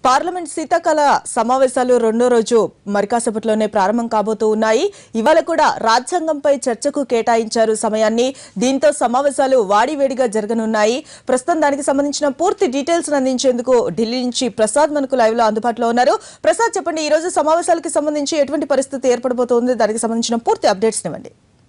parliament శీతాకాల సమావేశాలు రెండో రోజు మరి కాసేపట్లోనే ప్రారంభం కాబోతూ ఉన్నాయి ఇవాళ కూడా రాజ్యాంగంపై చర్చకు కేటాయించారు సమయాన్ని దీంతో సమావేశాలు వాడివేడిగా జరగనున్నాయి ప్రస్తుతం దానికి సంబంధించిన పూర్తి డీటెయిల్స్ అందించేందుకు ఢిల్లీ నుంచి ప్రసాద్ మనకు లైవ్ లో అందుబాటులో ఉన్నారు ప్రసాద్ చెప్పండి ఈ రోజు సమావేశాలకి సంబంధించి ఎటువంటి పరిస్థితి ఏర్పడబోతోంది దానికి సంబంధించిన పూర్తి అప్డేట్స్ ఇవ్వండి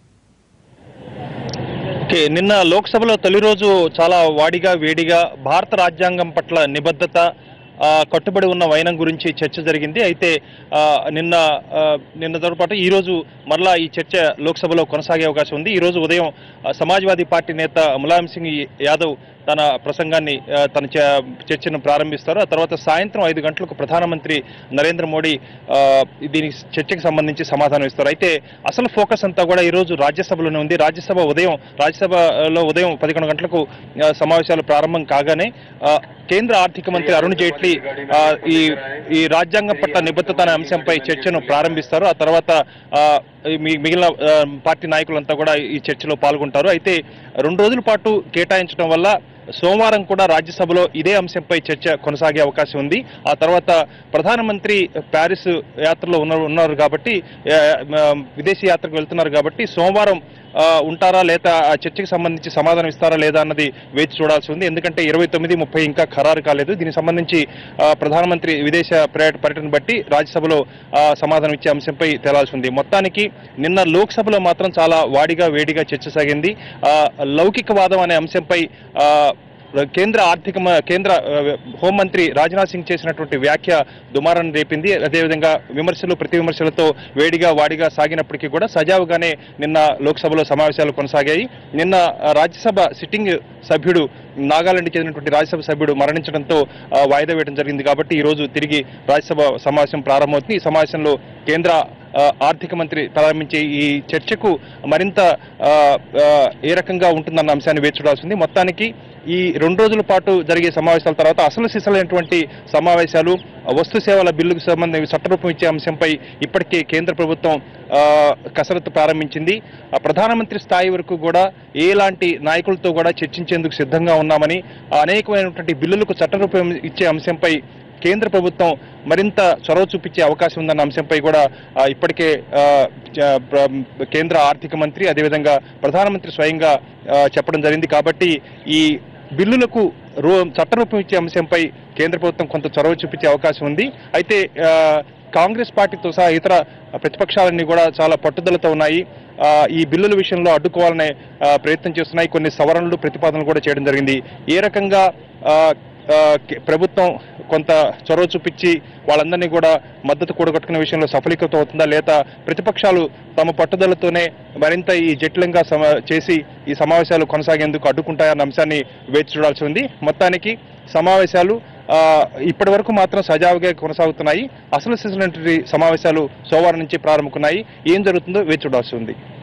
ఓకే నిన్న లోక్సభలో తొలి రోజు చాలా వాడిగా వేడిగా భారత రాజ్యాంగం పట్ల నిబద్ధత ఆ, కట్టుబడి ఉన్న వైనం గురించి చర్చ జరిగింది అయితే ఆ, నిన్న ఆ, నిన్నతో పాటు ఈ రోజు మరలా ఈ చర్చ లోక్సభలో కొనసాగే అవకాశం ఉంది ఈ రోజు ఉదయం ఆ, సమాజ్వాదీ పార్టీ నేత ములాయం సింగ్ యాదవ్ తన ప్రసంగాన్ని ఆ, తన చ- చర్చను ప్రారంభిస్తారు ఆ తర్వాత సాయంత్రం ఐదు గంటలకు ప్రధానమంత్రి నరేంద్ర మోడీ ఆ, దీని చర్చకు సంబంధించి సమాధానం ఇస్తారు అయితే అసలు ఫోకస్ అంతా కూడా ఈ రోజు రాజ్యసభలోనే ఉంది రాజ్యసభ ఉదయం రాజ్యసభలో ఉదయం పదకొండు గంటలకు ఆ, సమావేశాలు ప్రారంభం కాగానే ఆ, కేంద్ర ఆర్థిక మంత్రి అరుణ్ జైట్లీ ఆ, ఈ ఈ రాజ్యాంగం పట్ల నిబద్ధత అనే అంశంపై చర్చను ప్రారంభిస్తారు ఆ తర్వాత ఆ, ఈ మి- మిగిలిన ఆ, పార్టీ నాయకులంతా కూడా ఈ చర్చలో పాల్గొంటారు అయితే రెండు రోజుల పాటు కేటాయించడం వల్ల సోమవారం కూడా రాజ్యసభలో ఇదే అంశంపై చర్చ కొనసాగే అవకాశం ఉంది ఆ తర్వాత ప్రధానమంత్రి ప్యారిస్ యాత్రలో ఉన్న ఉన్నారు కాబట్టి ఆ, ఆ, విదేశీ యాత్రకు వెళ్తున్నారు కాబట్టి సోమవారం ఆ, ఉంటారా లేదా ఆ చర్చకు సంబంధించి సమాధానం ఇస్తారా లేదా అన్నది వేచి చూడాల్సి ఉంది ఎందుకంటే ఇరవై తొమ్మిది ముప్పై ఇంకా ఖరారు కాలేదు దీనికి సంబంధించి ఆ, ప్రధానమంత్రి విదేశ పర్యట పర్యటన బట్టి రాజ్యసభలో ఆ, సమాధానం ఇచ్చే అంశంపై తేలాల్సి ఉంది మొత్తానికి నిన్న లోక్సభలో మాత్రం చాలా వాడిగా వేడిగా చర్చ సాగింది ఆ, లౌకికవాదం అనే అంశంపై ఆ, కేంద్ర ఆర్థిక మ- కేంద్ర ఆ, హోంమంత్రి రాజ్నాథ్ సింగ్ చేసినటువంటి వ్యాఖ్య దుమారాన్ని రేపింది అదేవిధంగా విమర్శలు ప్రతి విమర్శలతో వేడిగా వాడిగా సాగినప్పటికీ కూడా సజావుగానే నిన్న లోక్సభలో సమావేశాలు కొనసాగాయి నిన్న ఆ, రాజ్యసభ సిట్టింగ్ సభ్యుడు నాగాలాండ్కి చెందినటువంటి రాజ్యసభ సభ్యుడు మరణించడంతో ఆ, వాయిదా వేయడం జరిగింది కాబట్టి ఈ రోజు తిరిగి రాజ్యసభ సమావేశం ప్రారంభమవుతుంది ఈ సమావేశంలో కేంద్ర ఆ, ఆర్థిక మంత్రి ప్రారంభించే ఈ చర్చకు మరింత ఆ, ఆ, ఏ రకంగా ఉంటుందన్న అంశాన్ని వేచి చూడాల్సింది మొత్తానికి ఈ రెండు రోజుల పాటు జరిగే సమావేశాల తర్వాత అసలు సిసలైనటువంటి సమావేశాలు వస్తు సేవల బిల్లుకు సంబంధించి చట్టరూపం ఇచ్చే అంశంపై ఇప్పటికే కేంద్ర ప్రభుత్వం ఆ, కసరత్తు ప్రారంభించింది ఆ, ప్రధానమంత్రి స్థాయి వరకు కూడా ఎలాంటి నాయకులతో కూడా చర్చించేందుకు సిద్ధంగా ఉన్నామని ఆ, అనేకమైనటువంటి బిల్లులకు చట్టరూపం ఇచ్చే అంశంపై కేంద్ర ప్రభుత్వం మరింత చొరవ చూపించే అవకాశం ఉందన్న అంశంపై కూడా ఆ, ఇప్పటికే ఆ, చ- ప్ర- కేంద్ర ఆర్థిక మంత్రి అదేవిధంగా ప్రధానమంత్రి స్వయంగా ఆ, చెప్పడం జరిగింది కాబట్టి ఈ బిల్లులకు రూ చట్టరూపం ఇచ్చే అంశంపై కేంద్ర ప్రభుత్వం కొంత చొరవ చూపించే అవకాశం ఉంది అయితే ఆ, కాంగ్రెస్ పార్టీతో సహా ఇతర ప్రతిపక్షాలన్నీ కూడా చాలా పట్టుదలతో ఉన్నాయి ఆ, ఈ బిల్లుల విషయంలో అడ్డుకోవాలనే ఆ, ప్రయత్నం చేస్తున్నాయి కొన్ని సవరణలు ప్రతిపాదనలు కూడా చేయడం జరిగింది ఏ రకంగా ఆ, ఆ, కే- ప్రభుత్వం కొంత చొరవ చూపించి వాళ్ళందరినీ కూడా మద్దతు కూడగట్టుకునే విషయంలో సఫలీకృత అవుతుందా లేదా ప్రతిపక్షాలు తమ పట్టుదలతోనే మరింత ఈ జటిలంగా సమ చేసి ఈ సమావేశాలు కొనసాగేందుకు అడ్డుకుంటాయన్న అంశాన్ని వేచి చూడాల్సి ఉంది మొత్తానికి సమావేశాలు ఆ, ఇప్పటి వరకు మాత్రం సజావుగా కొనసాగుతున్నాయి అసలు సిసినటువంటి సమావేశాలు సోమవారం నుంచి ప్రారంభకున్నాయి ఏం జరుగుతుందో వేచి చూడాల్సి ఉంది